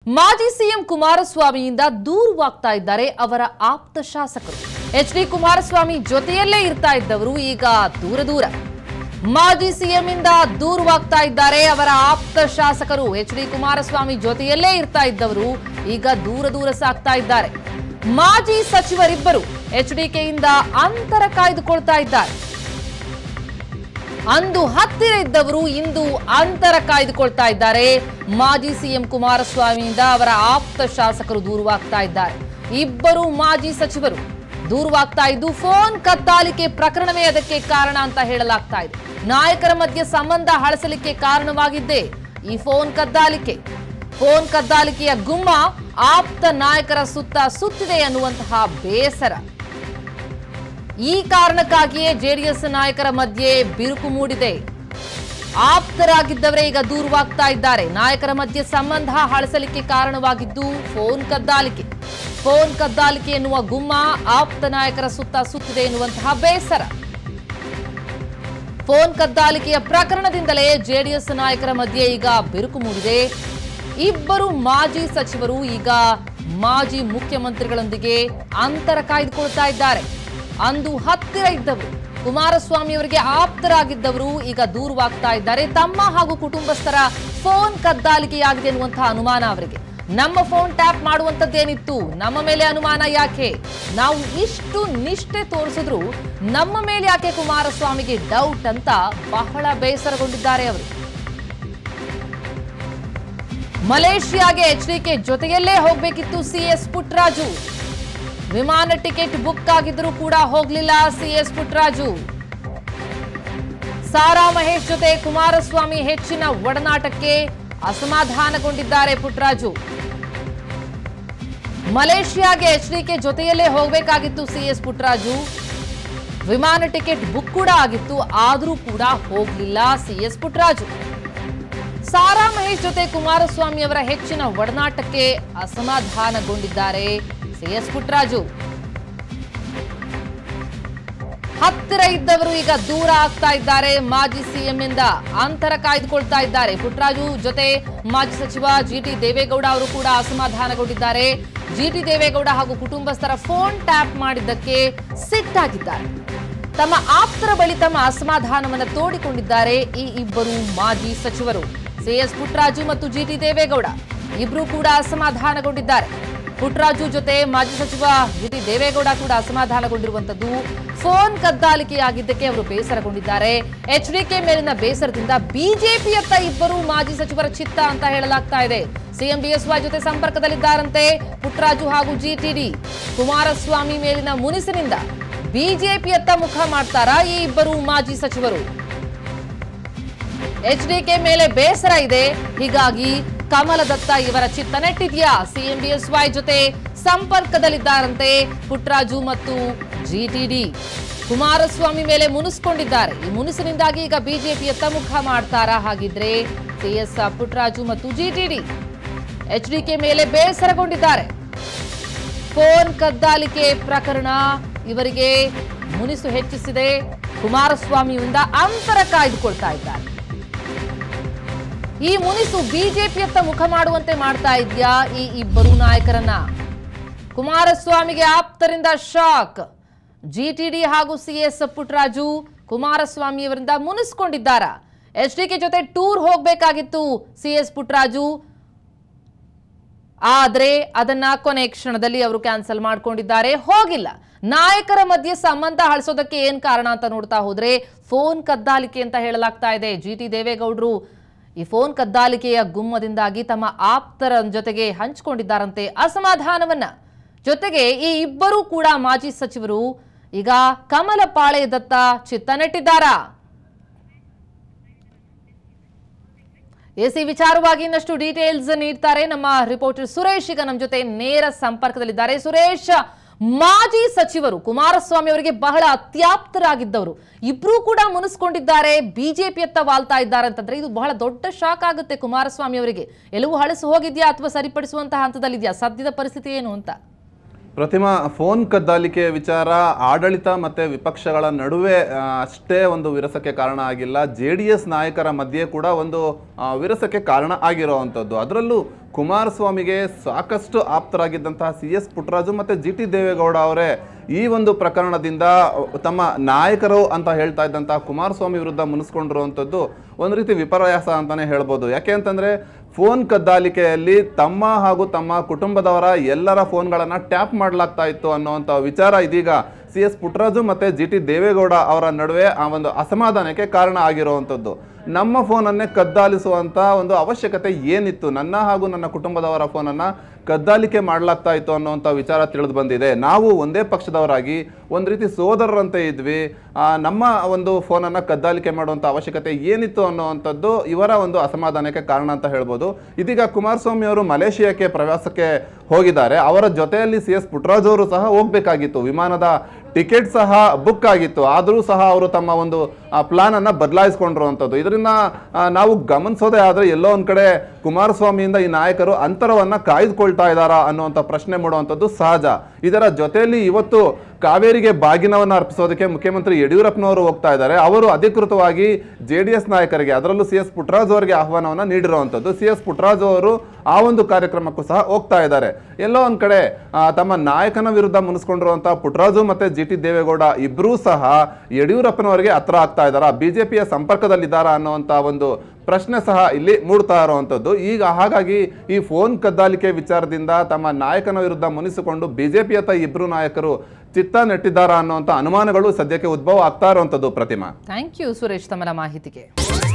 ಮಾಜಿ ಸಿಎಂ ಕುಮಾರಸ್ವಾಮಿಯಿಂದ ದೂರವಾಗ್ತಾ ಇದ್ದಾರೆ ಅವರ ಆಪ್ತ ಶಾಸಕರು ಎಚ್ ಡಿ ಕುಮಾರಸ್ವಾಮಿ ಜೊತೆಯಲ್ಲೇ ಇರ್ತಾ ಇದ್ದವರು ಈಗ ದೂರ ದೂರ ಮಾಜಿ ಸಿಎಂ ಇಂದ ದೂರವಾಗ್ತಾ ಇದ್ದಾರೆ ಅವರ ಆಪ್ತ ಶಾಸಕರು ಎಚ್ ಡಿ ಕುಮಾರಸ್ವಾಮಿ ಜೊತೆಯಲ್ಲೇ ಇರ್ತಾ ಇದ್ದವರು ಈಗ ದೂರ ದೂರ ಸಾಗ್ತಾ ಇದ್ದಾರೆ ಮಾಜಿ ಸಚಿವರಿಬ್ಬರು ಎಚ್ಡಿಕೆಯಿಂದ ಅಂತರ ಕಾಯ್ದುಕೊಳ್ತಾ ಇದ್ದಾರೆ ಅಂದು ಹತ್ತಿರ ಇದ್ದವರು ಇಂದು ಅಂತರ ಕಾಯ್ದುಕೊಳ್ತಾ ಇದ್ದಾರೆ ಮಾಜಿ ಸಿಎಂ ಕುಮಾರಸ್ವಾಮಿಯಿಂದ ಅವರ ಆಪ್ತ ಶಾಸಕರು ದೂರವಾಗ್ತಾ ಇದ್ದಾರೆ ಇಬ್ಬರು ಮಾಜಿ ಸಚಿವರು ದೂರವಾಗ್ತಾ ಇದ್ದು ಫೋನ್ ಕದ್ದಾಲಿಕೆ ಪ್ರಕರಣವೇ ಅದಕ್ಕೆ ಕಾರಣ ಅಂತ ಹೇಳಲಾಗ್ತಾ ಇದೆ ನಾಯಕರ ಮಧ್ಯೆ ಸಂಬಂಧ ಹಳಸಲಿಕ್ಕೆ ಕಾರಣವಾಗಿದ್ದೇ ಈ ಫೋನ್ ಕದ್ದಾಲಿಕೆ ಫೋನ್ ಕದ್ದಾಲಿಕೆಯ ಗುಮ್ಮ ಆಪ್ತ ನಾಯಕರ ಸುತ್ತ ಸುತ್ತಿದೆ ಅನ್ನುವಂತಹ ಬೇಸರ ಈ ಕಾರಣಕ್ಕಾಗಿಯೇ ಜೆಡಿಎಸ್ ನಾಯಕರ ಮಧ್ಯೆ ಬಿರುಕು ಮೂಡಿದೆ ಆಪ್ತರಾಗಿದ್ದವರೇ ಈಗ ದೂರವಾಗ್ತಾ ಇದ್ದಾರೆ ನಾಯಕರ ಮಧ್ಯೆ ಸಂಬಂಧ ಹಳಸಲಿಕ್ಕೆ ಕಾರಣವಾಗಿದ್ದು ಫೋನ್ ಕದ್ದಾಲಿಕೆ ಫೋನ್ ಕದ್ದಾಲಿಕೆ ಎನ್ನುವ ಗುಮ್ಮ ಆಪ್ತ ನಾಯಕರ ಸುತ್ತ ಸುತ್ತಿದೆ ಎನ್ನುವಂತಹ ಬೇಸರ ಫೋನ್ ಕದ್ದಾಲಿಕೆಯ ಪ್ರಕರಣದಿಂದಲೇ ಜೆಡಿಎಸ್ ನಾಯಕರ ಮಧ್ಯೆ ಈಗ ಬಿರುಕು ಮೂಡಿದೆ ಇಬ್ಬರು ಮಾಜಿ ಸಚಿವರು ಈಗ ಮಾಜಿ ಮುಖ್ಯಮಂತ್ರಿಗಳೊಂದಿಗೆ ಅಂತರ ಕಾಯ್ದುಕೊಳ್ತಾ ಇದ್ದಾರೆ ಅಂದು ಹತ್ತಿರ ಇದ್ದವರು ಕುಮಾರಸ್ವಾಮಿ ಅವರಿಗೆ ಆಪ್ತರಾಗಿದ್ದವರು ಈಗ ದೂರವಾಗ್ತಾ ಇದ್ದಾರೆ ತಮ್ಮ ಹಾಗೂ ಕುಟುಂಬಸ್ಥರ ಫೋನ್ ಕದ್ದಾಲಿಕೆಯಾಗಿದೆ ಎನ್ನುವಂತಹ ಅನುಮಾನ ಅವರಿಗೆ ನಮ್ಮ ಫೋನ್ ಟ್ಯಾಪ್ ಮಾಡುವಂತದ್ದೇನಿತ್ತು ನಮ್ಮ ಮೇಲೆ ಅನುಮಾನ ಯಾಕೆ ನಾವು ಇಷ್ಟು ನಿಷ್ಠೆ ತೋರಿಸಿದ್ರು ನಮ್ಮ ಮೇಲೆ ಯಾಕೆ ಕುಮಾರಸ್ವಾಮಿಗೆ ಡೌಟ್ ಅಂತ ಬಹಳ ಬೇಸರಗೊಂಡಿದ್ದಾರೆ ಅವರು ಮಲೇಷಿಯಾಗೆ ಎಚ್ಡಿಕೆ ಜೊತೆಯಲ್ಲೇ ಹೋಗ್ಬೇಕಿತ್ತು ಸಿಎಸ್ ಪುಟ್ರಾಜು ವಿಮಾನ ಟಿಕೆಟ್ ಬುಕ್ ಆಗಿದ್ರೂ ಕೂಡ ಹೋಗ್ಲಿಲ್ಲ ಸಿಎಸ್ ಪುಟ್ರಾಜು ಸಾರಾ ಮಹೇಶ್ ಜೊತೆ ಕುಮಾರಸ್ವಾಮಿ ಹೆಚ್ಚಿನ ಒಡನಾಟಕ್ಕೆ ಅಸಮಾಧಾನಗೊಂಡಿದ್ದಾರೆ ಪುಟ್ರಾಜು ಮಲೇಷಿಯಾಗೆ ಎಚ್ಡಿಕೆ ಜೊತೆಯಲ್ಲೇ ಹೋಗಬೇಕಾಗಿತ್ತು ಸಿಎಸ್ ಪುಟ್ರಾಜು ವಿಮಾನ ಟಿಕೆಟ್ ಬುಕ್ ಕೂಡ ಆಗಿತ್ತು ಆದರೂ ಕೂಡ ಹೋಗ್ಲಿಲ್ಲ ಸಿಎಸ್ ಪುಟ್ರಾಜು ಸಾರಾ ಮಹೇಶ್ ಜೊತೆ ಕುಮಾರಸ್ವಾಮಿ ಅವರ ಹೆಚ್ಚಿನ ಒಡನಾಟಕ್ಕೆ ಅಸಮಾಧಾನಗೊಂಡಿದ್ದಾರೆ ಸಿಎಸ್ ಪುಟ್ರಾಜು ಹತ್ತಿರ ಇದ್ದವರು ಈಗ ದೂರ ಆಗ್ತಾ ಇದ್ದಾರೆ ಮಾಜಿ ಸಿಎಂ ಇಂದ ಅಂತರ ಕಾಯ್ದುಕೊಳ್ತಾ ಇದ್ದಾರೆ ಪುಟ್ರಾಜು ಜೊತೆ ಮಾಜಿ ಸಚಿವ ಜಿಟಿ ದೇವೇಗೌಡ ಅವರು ಕೂಡ ಅಸಮಾಧಾನಗೊಂಡಿದ್ದಾರೆ ಜಿಟಿ ದೇವೇಗೌಡ ಹಾಗೂ ಕುಟುಂಬಸ್ಥರ ಫೋನ್ ಟ್ಯಾಪ್ ಮಾಡಿದ್ದಕ್ಕೆ ಸಿಟ್ಟಾಗಿದ್ದಾರೆ ತಮ್ಮ ಆಪ್ತರ ಬಳಿ ತಮ್ಮ ಅಸಮಾಧಾನವನ್ನು ತೋಡಿಕೊಂಡಿದ್ದಾರೆ ಈ ಇಬ್ಬರು ಮಾಜಿ ಸಚಿವರು ಸಿಎಸ್ ಪುಟ್ರಾಜು ಮತ್ತು ಜಿಟಿ ದೇವೇಗೌಡ ಇಬ್ರು ಕೂಡ ಅಸಮಾಧಾನಗೊಂಡಿದ್ದಾರೆ ಪುಟ್ರಾಜು ಜೊತೆ ಮಾಜಿ ಸಚಿವ ಜಿಟಿ ದೇವೇಗೌಡ ಕೂಡ ಅಸಮಾಧಾನಗೊಂಡಿರುವಂತದ್ದು ಫೋನ್ ಕದ್ದಾಲಿಕೆಯಾಗಿದ್ದಕ್ಕೆ ಅವರು ಬೇಸರಗೊಂಡಿದ್ದಾರೆ ಎಚ್ಡಿಕೆ ಮೇಲಿನ ಬೇಸರದಿಂದ ಬಿಜೆಪಿಯತ್ತ ಇಬ್ಬರು ಮಾಜಿ ಸಚಿವರ ಚಿತ್ತ ಅಂತ ಹೇಳಲಾಗ್ತಾ ಇದೆ ಸಿಎಂ ಬಿಎಸ್ವೈ ಜೊತೆ ಸಂಪರ್ಕದಲ್ಲಿದ್ದಾರಂತೆ ಪುಟ್ರಾಜು ಹಾಗೂ ಜಿಟಿಡಿ ಕುಮಾರಸ್ವಾಮಿ ಮೇಲಿನ ಮುನಿಸಿನಿಂದ ಬಿಜೆಪಿಯತ್ತ ಮುಖ ಮಾಡ್ತಾರಾ ಈ ಇಬ್ಬರು ಮಾಜಿ ಸಚಿವರು ಎಚ್ಡಿಕೆ ಮೇಲೆ ಬೇಸರ ಇದೆ ಹೀಗಾಗಿ ಕಮಲದತ್ತ ಇವರ ಚಿತ್ತ ನೆಟ್ಟಿದ್ಯಾ ಸಿಎಂ ಬಿಎಸ್ವೈ ಜೊತೆ ಸಂಪರ್ಕದಲ್ಲಿದ್ದಾರಂತೆ ಪುಟ್ರಾಜು ಮತ್ತು ಜಿಟಿಡಿ ಕುಮಾರಸ್ವಾಮಿ ಮೇಲೆ ಮುನಿಸ್ಕೊಂಡಿದ್ದಾರೆ ಈ ಮುನಿಸಿನಿಂದಾಗಿ ಈಗ ಬಿಜೆಪಿಯತ್ತ ಮುಖ ಮಾಡ್ತಾರಾ ಹಾಗಿದ್ರೆ ಸಿಎಸ್ ಪುಟ್ರಾಜು ಮತ್ತು ಜಿಟಿಡಿ ಎಚ್ಡಿಕೆ ಮೇಲೆ ಬೇಸರಗೊಂಡಿದ್ದಾರೆ ಫೋನ್ ಕದ್ದಾಲಿಕೆ ಪ್ರಕರಣ ಇವರಿಗೆ ಮುನಿಸು ಹೆಚ್ಚಿಸಿದೆ ಕುಮಾರಸ್ವಾಮಿಯಿಂದ ಅಂತರ ಕಾಯ್ದುಕೊಳ್ತಾ ಇದ್ದಾರೆ ಈ ಮುನಿಸು ಬಿಜೆಪಿಯತ್ತ ಮುಖ ಮಾಡುವಂತೆ ಮಾಡ್ತಾ ಇದೆಯಾ ಈ ಇಬ್ಬರು ನಾಯಕರನ್ನ ಕುಮಾರಸ್ವಾಮಿಗೆ ಆಪ್ತರಿಂದ ಶಾಕ್ ಜಿಟಿಡಿ ಹಾಗೂ ಸಿಎಸ್ ಪುಟ್ರಾಜು ಕುಮಾರಸ್ವಾಮಿ ಅವರಿಂದ ಮುನಿಸ್ಕೊಂಡಿದ್ದಾರ ಎಚ್ಡಿಕೆ ಜೊತೆ ಟೂರ್ ಹೋಗ್ಬೇಕಾಗಿತ್ತು ಸಿಎಸ್ ಪುಟ್ರಾಜು ಆದ್ರೆ ಅದನ್ನ ಕೊನೆ ಕ್ಷಣದಲ್ಲಿ ಅವರು ಕ್ಯಾನ್ಸಲ್ ಮಾಡ್ಕೊಂಡಿದ್ದಾರೆ ಹೋಗಿಲ್ಲ ನಾಯಕರ ಮಧ್ಯೆ ಸಂಬಂಧ ಹಳಿಸೋದಕ್ಕೆ ಏನ್ ಕಾರಣ ಅಂತ ನೋಡ್ತಾ ಹೋದ್ರೆ ಫೋನ್ ಕದ್ದಾಲಿಕೆ ಅಂತ ಹೇಳಲಾಗ್ತಾ ಇದೆ ಜಿ ಟಿ ದೇವೇಗೌಡರು ಈ ಫೋನ್ ಕದ್ದಾಲಿಕೆಯ ಗುಮ್ಮದಿಂದಾಗಿ ತಮ್ಮ ಆಪ್ತರ ಜೊತೆಗೆ ಹಂಚಿಕೊಂಡಿದ್ದಾರಂತೆ ಅಸಮಾಧಾನವನ್ನ ಜೊತೆಗೆ ಈ ಇಬ್ಬರೂ ಕೂಡ ಮಾಜಿ ಸಚಿವರು ಈಗ ಕಮಲ ಪಾಳೆಯದತ್ತ ಚಿತ್ತ ನೆಟ್ಟಿದ್ದಾರಾ ಎಸಿ ವಿಚಾರವಾಗಿ ಇನ್ನಷ್ಟು ಡೀಟೇಲ್ಸ್ ನೀಡ್ತಾರೆ ನಮ್ಮ ರಿಪೋರ್ಟರ್ ಸುರೇಶ್ ಈಗ ನಮ್ಮ ಜೊತೆ ನೇರ ಸಂಪರ್ಕದಲ್ಲಿದ್ದಾರೆ ಸುರೇಶ್ ಮಾಜಿ ಸಚಿವರು ಕುಮಾರಸ್ವಾಮಿ ಅವರಿಗೆ ಬಹಳ ಅತ್ಯಾಪ್ತರಾಗಿದ್ದವರು ಇಬ್ರು ಕೂಡ ಮುನಿಸ್ಕೊಂಡಿದ್ದಾರೆ ಬಿಜೆಪಿಯತ್ತ ವಾಲ್ತಾ ಇದ್ದಾರೆ ಅಂತಂದ್ರೆ ಇದು ಬಹಳ ದೊಡ್ಡ ಶಾಕ್ ಆಗುತ್ತೆ ಕುಮಾರಸ್ವಾಮಿ ಅವರಿಗೆ ಎಲ್ಲವೂ ಹಳಸು ಹೋಗಿದ್ಯಾ ಅಥವಾ ಸರಿಪಡಿಸುವಂತಹ ಹಂತದಲ್ಲಿದ್ಯಾ ಸದ್ಯದ ಪರಿಸ್ಥಿತಿ ಏನು ಅಂತ ಪ್ರತಿಮಾ ಫೋನ್ ಕದ್ದಾಲಿಕೆ ವಿಚಾರ ಆಡಳಿತ ಮತ್ತು ವಿಪಕ್ಷಗಳ ನಡುವೆ ಆ, ಅಷ್ಟೇ ಒಂದು ವಿರಸಕ್ಕೆ ಕಾರಣ ಆಗಿಲ್ಲ ಜೆ ಡಿ ಎಸ್ ನಾಯಕರ ಮಧ್ಯೆ ಕೂಡ ಒಂದು ಆ, ವಿರಸಕ್ಕೆ ಕಾರಣ ಆಗಿರುವಂಥದ್ದು ಅದರಲ್ಲೂ ಕುಮಾರಸ್ವಾಮಿಗೆ ಸಾಕಷ್ಟು ಆಪ್ತರಾಗಿದ್ದಂತಹ ಸಿ ಎಸ್ ಪುಟ್ಟರಾಜು ಮತ್ತು ಜಿ ಟಿ ದೇವೇಗೌಡ ಅವರೇ ಈ ಒಂದು ಪ್ರಕರಣದಿಂದ ತಮ್ಮ ನಾಯಕರು ಅಂತ ಹೇಳ್ತಾ ಇದ್ದಂತಹ ಕುಮಾರಸ್ವಾಮಿ ವಿರುದ್ಧ ಮುನಿಸ್ಕೊಂಡಿರುವಂಥದ್ದು ಒಂದು ರೀತಿ ವಿಪರ್ಯಾಸ ಅಂತಾನೆ ಹೇಳ್ಬೋದು ಯಾಕೆ ಅಂತಂದ್ರೆ ಫೋನ್ ಕದ್ದಾಲಿಕೆಯಲ್ಲಿ ತಮ್ಮ ಹಾಗೂ ತಮ್ಮ ಕುಟುಂಬದವರ ಎಲ್ಲರ ಫೋನ್ಗಳನ್ನು ಟ್ಯಾಪ್ ಮಾಡಲಾಗ್ತಾ ಇತ್ತು ಅನ್ನುವಂಥ ವಿಚಾರ ಇದೀಗ ಸಿ ಎಸ್ ಪುಟ್ಟರಾಜು ಮತ್ತು ಜಿ ಟಿ ದೇವೇಗೌಡ ಅವರ ನಡುವೆ ಆ ಒಂದು ಅಸಮಾಧಾನಕ್ಕೆ ಕಾರಣ ಆಗಿರುವಂಥದ್ದು ನಮ್ಮ ಫೋನನ್ನೇ ಕದ್ದಾಲಿಸುವಂಥ ಒಂದು ಅವಶ್ಯಕತೆ ಏನಿತ್ತು ನನ್ನ ಹಾಗೂ ನನ್ನ ಕುಟುಂಬದವರ ಫೋನನ್ನು ಕದ್ದಾಲಿಕೆ ಮಾಡಲಾಗ್ತಾ ಇತ್ತು ಅನ್ನುವಂಥ ವಿಚಾರ ತಿಳಿದು ಬಂದಿದೆ ನಾವು ಒಂದೇ ಪಕ್ಷದವರಾಗಿ ಒಂದು ರೀತಿ ಸೋದರರಂತೆ ಇದ್ವಿ ಆ, ನಮ್ಮ ಒಂದು ಫೋನನ್ನು ಕದ್ದಾಲಿಕೆ ಮಾಡುವಂಥ ಅವಶ್ಯಕತೆ ಏನಿತ್ತು ಅನ್ನುವಂಥದ್ದು ಇವರ ಒಂದು ಅಸಮಾಧಾನಕ್ಕೆ ಕಾರಣ ಅಂತ ಹೇಳ್ಬೋದು ಇದೀಗ ಕುಮಾರಸ್ವಾಮಿ ಅವರು ಮಲೇಷಿಯಾಕ್ಕೆ ಪ್ರವಾಸಕ್ಕೆ ಹೋಗಿದ್ದಾರೆ ಅವರ ಜೊತೆಯಲ್ಲಿ ಸಿ ಎಸ್ ಪುಟ್ಟರಾಜು ಅವರು ಸಹ ಹೋಗಬೇಕಾಗಿತ್ತು ವಿಮಾನದ ಟಿಕೆಟ್ ಸಹ ಬುಕ್ ಆಗಿತ್ತು ಆದರೂ ಸಹ ಅವರು ತಮ್ಮ ಒಂದು ಪ್ಲಾನ್ ಅನ್ನ ಬದಲಾಯಿಸ್ಕೊಂಡಿರುವಂಥದ್ದು ಇದರಿಂದ ಆ, ನಾವು ಗಮನಿಸೋದೇ ಆದರೆ ಎಲ್ಲೋ ಒಂದು ಕಡೆ ಕುಮಾರಸ್ವಾಮಿಯಿಂದ ಈ ನಾಯಕರು ಅಂತರವನ್ನ ಕಾಯ್ದುಕೊಳ್ತಾ ಇದ್ದಾರಾ ಅನ್ನುವಂಥ ಪ್ರಶ್ನೆ ಮೂಡುವಂಥದ್ದು ಸಹಜ ಇದರ ಜೊತೆಯಲ್ಲಿ ಇವತ್ತು ಕಾವೇರಿಗೆ ಬಾಗಿನವನ್ನು ಅರ್ಪಿಸೋದಕ್ಕೆ ಮುಖ್ಯಮಂತ್ರಿ ಯಡಿಯೂರಪ್ಪನವರು ಹೋಗ್ತಾ ಇದ್ದಾರೆ ಅವರು ಅಧಿಕೃತವಾಗಿ ಜೆ ಡಿ ಎಸ್ ನಾಯಕರಿಗೆ ಅದರಲ್ಲೂ ಸಿ ಎಸ್ ಪುಟ್ಟರಾಜು ಅವರಿಗೆ ಆಹ್ವಾನವನ್ನು ನೀಡಿರುವಂಥದ್ದು ಸಿ ಎಸ್ ಪುಟ್ಟರಾಜು ಅವರು ಆ ಒಂದು ಕಾರ್ಯಕ್ರಮಕ್ಕೂ ಸಹ ಹೋಗ್ತಾ ಇದ್ದಾರೆ ಎಲ್ಲೋ ಒಂದು ಕಡೆ ಆ, ತಮ್ಮ ನಾಯಕನ ವಿರುದ್ಧ ಮುನಿಸ್ಕೊಂಡಿರುವಂಥ ಪುಟ್ಟರಾಜು ಮತ್ತೆ ಜಿ ಟಿ ದೇವೇಗೌಡ ಇಬ್ಬರೂ ಸಹ ಯಡಿಯೂರಪ್ಪನವರಿಗೆ ಹತ್ರ ಆಗ್ತಾ ಇದ್ದಾರಾ ಬಿಜೆಪಿಯ ಸಂಪರ್ಕದಲ್ಲಿದ್ದಾರಾ ಅನ್ನುವಂಥ ಒಂದು ಪ್ರಶ್ನೆ ಸಹ ಇಲ್ಲಿ ಮೂಡ್ತಾ ಇರುವಂಥದ್ದು ಈಗ ಹಾಗಾಗಿ ಈ ಫೋನ್ ಕದ್ದಾಲಿಕೆ ವಿಚಾರದಿಂದ ತಮ್ಮ ನಾಯಕನ ವಿರುದ್ಧ ಮುನಿಸಿಕೊಂಡು ಬಿಜೆಪಿಯತ್ತ ಇಬ್ಬರು ನಾಯಕರು ಚಿತ್ತ ನೆಟ್ಟಿದ್ದಾರಾ ಅನ್ನುವಂಥ ಅನುಮಾನಗಳು ಸದ್ಯಕ್ಕೆ ಉದ್ಭವ ಆಗ್ತಾ ಇರುವಂಥದ್ದು ಪ್ರತಿಮಾ ಥ್ಯಾಂಕ್ ಯು ಸುರೇಶ್ ತಮ್ಮರ ಮಾಹಿತಿಗೆ